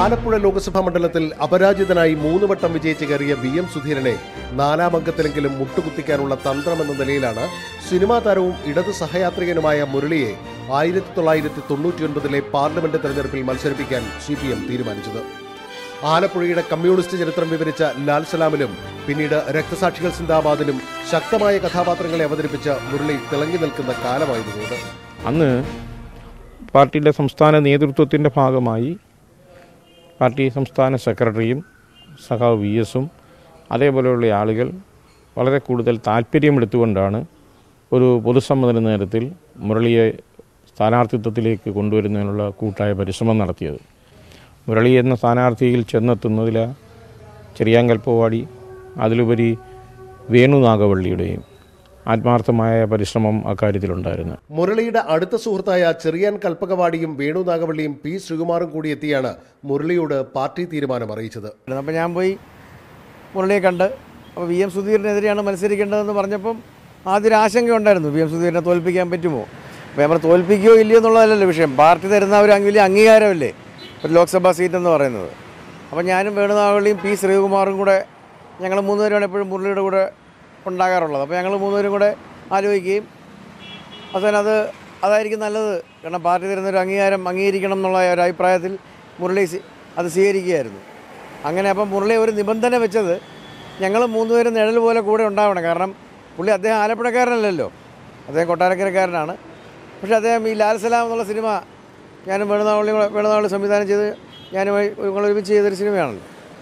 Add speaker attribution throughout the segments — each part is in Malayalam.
Speaker 1: ആലപ്പുഴ ലോക്സഭാ മണ്ഡലത്തിൽ അപരാജിതനായി മൂന്ന് വട്ടം വിജയിച്ച് കയറിയ വി എം സുധീരനെ നാലാം അംഗത്തിലെങ്കിലും മുട്ടുകുത്തിക്കാനുള്ള തന്ത്രമെന്ന നിലയിലാണ് സിനിമാ താരവും ഇടത് സഹയാത്രികനുമായ മുരളിയെ ആയിരത്തി തൊള്ളായിരത്തി തൊണ്ണൂറ്റിയൊൻപതിലെ പാർലമെന്റ് തെരഞ്ഞെടുപ്പിൽ മത്സരിപ്പിക്കാൻ സി പി എം തീരുമാനിച്ചത് ആലപ്പുഴയുടെ കമ്മ്യൂണിസ്റ്റ് ചരിത്രം വിവരിച്ച ലാൽ സലാമിലും പിന്നീട് രക്തസാക്ഷികൾ സിന്ദാബാദിലും ശക്തമായ കഥാപാത്രങ്ങളെ അവതരിപ്പിച്ച മുരളി തിളങ്ങി നിൽക്കുന്ന കാലമായിരുന്നു ഇത്
Speaker 2: അന്ന് പാർട്ടിയുടെ സംസ്ഥാന നേതൃത്വത്തിൻ്റെ ഭാഗമായി പാർട്ടി സംസ്ഥാന സെക്രട്ടറിയും സഖാവ് വി എസും അതേപോലെയുള്ള ആളുകൾ വളരെ കൂടുതൽ താല്പര്യമെടുത്തുകൊണ്ടാണ് ഒരു പൊതുസമ്മതന നേരത്തിൽ മുരളിയെ സ്ഥാനാർത്ഥിത്വത്തിലേക്ക് കൊണ്ടുവരുന്നതിനുള്ള കൂട്ടായ പരിശ്രമം നടത്തിയത് മുരളി എന്ന സ്ഥാനാർത്ഥിയിൽ ചെന്നെത്തുന്നതിൽ ചെറിയാങ്കൽപ്പവാടി അതിലുപരി വേണു നാഗവള്ളിയുടെയും ആത്മാർത്ഥമായ പരിശ്രമം അക്കാര്യത്തിലുണ്ടായിരുന്നു
Speaker 1: മുരളിയുടെ അടുത്ത സുഹൃത്തായ ചെറിയാൻ കൽപ്പകവാടിയും വേണു നാഗവള്ളിയും പി ശ്രീകുമാറും കൂടി എത്തിയാണ് മുരളിയോട് പാർട്ടി തീരുമാനം അറിയിച്ചത്
Speaker 3: അപ്പോൾ ഞാൻ പോയി മുരളിയെ കണ്ട് അപ്പോൾ വി എം സുധീറിനെതിരെയാണ് മത്സരിക്കേണ്ടതെന്ന് പറഞ്ഞപ്പം ആദ്യം ഒരു ആശങ്കയുണ്ടായിരുന്നു വി എം സുധീറിനെ തോൽപ്പിക്കാൻ പറ്റുമോ അപ്പോൾ നമ്മൾ തോൽപ്പിക്കുകയോ ഇല്ലയോ എന്നുള്ളതല്ലല്ലോ വിഷയം പാർട്ടി തരുന്ന ഒരു വലിയ അംഗീകാരമല്ലേ ഒരു ലോക്സഭാ സീറ്റ് എന്ന് പറയുന്നത് അപ്പോൾ ഞാനും വേണുനാവളിയും പി ശ്രീകുമാറും കൂടെ ഞങ്ങൾ മൂന്നുപേരാണ് എപ്പോഴും മുരളിയുടെ കൂടെ ഉണ്ടാകാറുള്ളത് അപ്പോൾ ഞങ്ങൾ മൂന്നുപേരും കൂടെ ആലോചിക്കുകയും അവസാനം അത് അതായിരിക്കും നല്ലത് കാരണം പാർട്ടി തരുന്ന ഒരു അംഗീകാരം അംഗീകരിക്കണം എന്നുള്ള ഒരു അഭിപ്രായത്തിൽ മുരളി സ്വീ- അത് സ്വീകരിക്കുകയായിരുന്നു അങ്ങനെ അപ്പം മുരളി ഒരു നിബന്ധന വെച്ചത് ഞങ്ങൾ മൂന്നുപേരും നിഴൽ പോലെ കൂടെ ഉണ്ടാവണം കാരണം പുള്ളി അദ്ദേഹം ആലപ്പുഴക്കാരനല്ലല്ലോ അദ്ദേഹം കൊട്ടാരക്കരക്കാരനാണ് പക്ഷേ അദ്ദേഹം ഈ ലാൽ സലാം എന്നുള്ള സിനിമ ഞാനും വേണുനാവള്ളി വേണുനാവള്ളി സംവിധാനം ചെയ്ത് ഞാനുമായി ഞങ്ങൾ ഒരുമിച്ച് ചെയ്തൊരു സിനിമയാണല്ലോ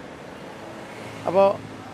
Speaker 3: അപ്പോൾ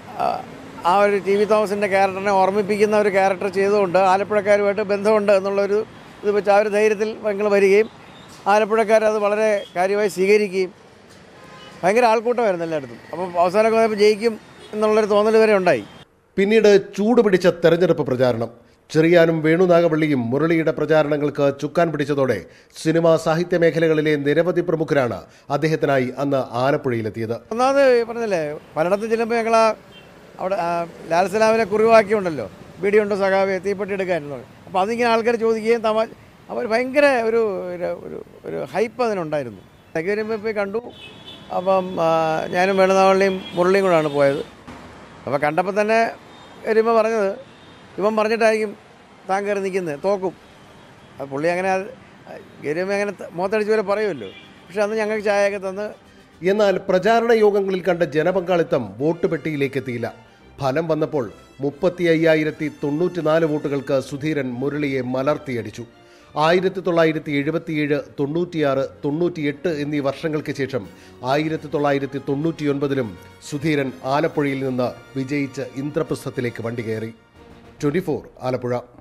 Speaker 3: ആ ഒരു ടി വി തോമസിൻ്റെ ക്യാരക്ടറിനെ ഓർമ്മിപ്പിക്കുന്ന ഒരു ക്യാരക്ടർ ചെയ്തുകൊണ്ട് ആലപ്പുഴക്കാരുമായിട്ട് ബന്ധമുണ്ട് എന്നുള്ളൊരു ഇത് വെച്ച് ആ ഒരു ധൈര്യത്തിൽ ഞങ്ങൾ വരികയും ആലപ്പുഴക്കാർ അത് വളരെ കാര്യമായി സ്വീകരിക്കുകയും ഭയങ്കര ആൾക്കൂട്ടമായിരുന്നു എല്ലായിടത്തും അപ്പം അവസാനമൊക്കെ വന്നപ്പോൾ ജയിക്കും എന്നുള്ളൊരു തോന്നൽ വരെ ഉണ്ടായി
Speaker 1: പിന്നീട് ചൂടുപിടിച്ച തെരഞ്ഞെടുപ്പ് പ്രചാരണം ചെറിയാനും വേണു നാഗവള്ളിയും മുരളിയുടെ പ്രചാരണങ്ങൾക്ക് ചുക്കാൻ പിടിച്ചതോടെ സിനിമാ സാഹിത്യ മേഖലകളിലെ നിരവധി പ്രമുഖരാണ് അദ്ദേഹത്തിനായി അന്ന് ആലപ്പുഴയിലെത്തിയത്
Speaker 3: ഒന്നാമത് പറഞ്ഞില്ലേ പലയിടത്തും ചെല്ലുമ്പോൾ ഞങ്ങൾ ആ അവിടെ ആ ലാൽ സലാമിനെ കുറിവാക്കിയുണ്ടല്ലോ വീടിയുണ്ടോ സഖാവെ തീപ്പെട്ടി എടുക്കാനെന്ന് പറയും അപ്പോൾ അതിങ്ങനെ ആൾക്കാർ ചോദിക്കുകയും തമാ അവർ ഭയങ്കര ഒരു ഒരു- ഒരു ഒരു ഹൈപ്പ് അതിനുണ്ടായിരുന്നു ഇടയ്ക്ക് വരുമ്പോൾ പോയി കണ്ടു അപ്പം ആ, ഞാനും വേണുനാവള്ളിയും മുരളിയും കൂടാണ് പോയത് അപ്പോൾ കണ്ടപ്പോൾ തന്നെ വരുമ്പോൾ പറഞ്ഞത് ഇവൻ പറഞ്ഞിട്ടായിരിക്കും താൻ കയറി നിൽക്കുന്നത് തോക്കും അത് പുള്ളി അങ്ങനെ ഗരിയമ്മ അങ്ങനെ മുഖത്തടിച്ച് പോലെ പറയുമല്ലോ പക്ഷെ അന്ന് ഞങ്ങൾക്ക് ചായയൊക്കെ തന്ന്
Speaker 1: എന്നാൽ പ്രചാരണ യോഗങ്ങളിൽ കണ്ട ജനപങ്കാളിത്തം വോട്ട് പെട്ടിയിലേക്ക് എത്തിയില്ല ഫലം വന്നപ്പോൾ മുപ്പത്തി അയ്യായിരത്തി തൊണ്ണൂറ്റിനാല് വോട്ടുകൾക്ക് സുധീരൻ മുരളിയെ മലർത്തിയടിച്ചു ആയിരത്തി തൊള്ളായിരത്തി എഴുപത്തിയേഴ് തൊണ്ണൂറ്റിയാറ് തൊണ്ണൂറ്റിയെട്ട് എന്നീ വർഷങ്ങൾക്ക് ശേഷം ആയിരത്തി തൊള്ളായിരത്തി തൊണ്ണൂറ്റിയൊൻപതിലും സുധീരൻ ആലപ്പുഴയിൽ നിന്ന് വിജയിച്ച് ഇന്ദ്രപ്രസ്ഥത്തിലേക്ക് വണ്ടി കയറി ട്വന്റി ആലപ്പുഴ